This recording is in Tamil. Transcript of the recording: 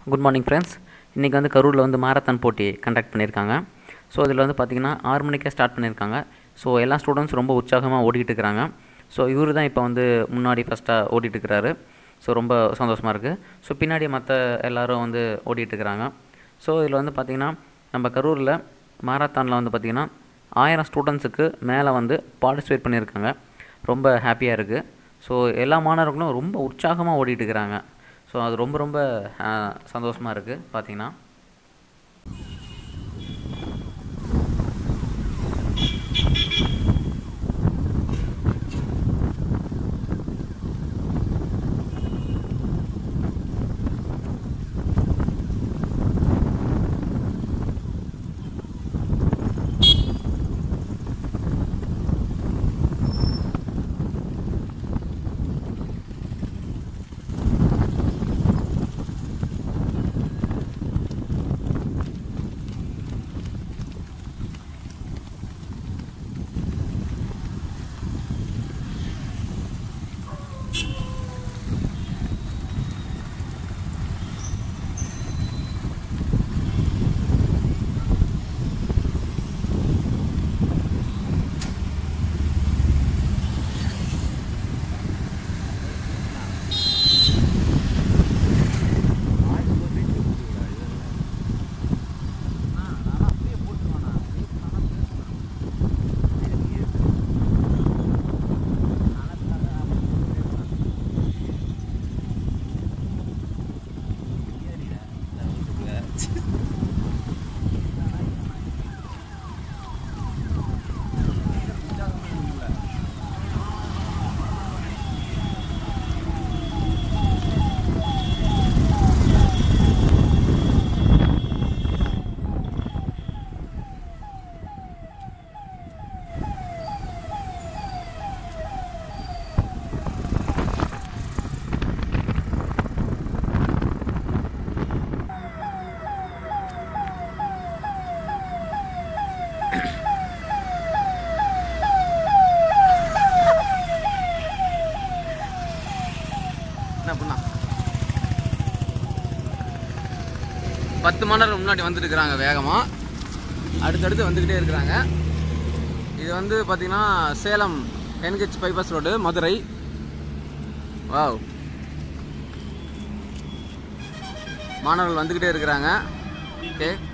குட் மார்னிங் ஃப்ரெண்ட்ஸ் இன்றைக்கி வந்து கரூரில் வந்து மாரத்தான் போட்டி கண்டக்ட் பண்ணியிருக்காங்க ஸோ இதில் வந்து பார்த்திங்கன்னா ஆறு மணிக்கே ஸ்டார்ட் பண்ணியிருக்காங்க ஸோ எல்லா ஸ்டூடெண்ட்ஸ் ரொம்ப உற்சாகமாக ஓடிட்டு இருக்கிறாங்க ஸோ இவர் தான் இப்போ வந்து முன்னாடி ஃபஸ்ட்டாக ஓடிட்டு இருக்கிறாரு ஸோ ரொம்ப சந்தோஷமாக இருக்குது ஸோ பின்னாடி மற்ற எல்லாரும் வந்து ஓடிட்டு இருக்கிறாங்க ஸோ இதில் வந்து பார்த்திங்கன்னா நம்ம கரூரில் மாரத்தானில் வந்து பார்த்திங்கன்னா ஆயிரம் ஸ்டூடெண்ட்ஸுக்கு மேலே வந்து பார்ட்டிசிபேட் பண்ணியிருக்காங்க ரொம்ப ஹாப்பியாக இருக்குது ஸோ எல்லா மாணவர்களும் ரொம்ப உற்சாகமாக ஓடிட்டு இருக்கிறாங்க ஸோ அது ரொம்ப ரொம்ப சந்தோஷமாக இருக்குது பார்த்தீங்கன்னா என்ன பண்ணா பத்து மணி நேரம் முன்னாடி வந்துட்டு இருக்கிறாங்க வேகமாக அடுத்தடுத்து வந்துக்கிட்டே இருக்கிறாங்க இது வந்து பார்த்தீங்கன்னா Salem NH bypass road Madurai wow மாணவர்கள் வந்துக்கிட்டே இருக்கிறாங்க ஓகே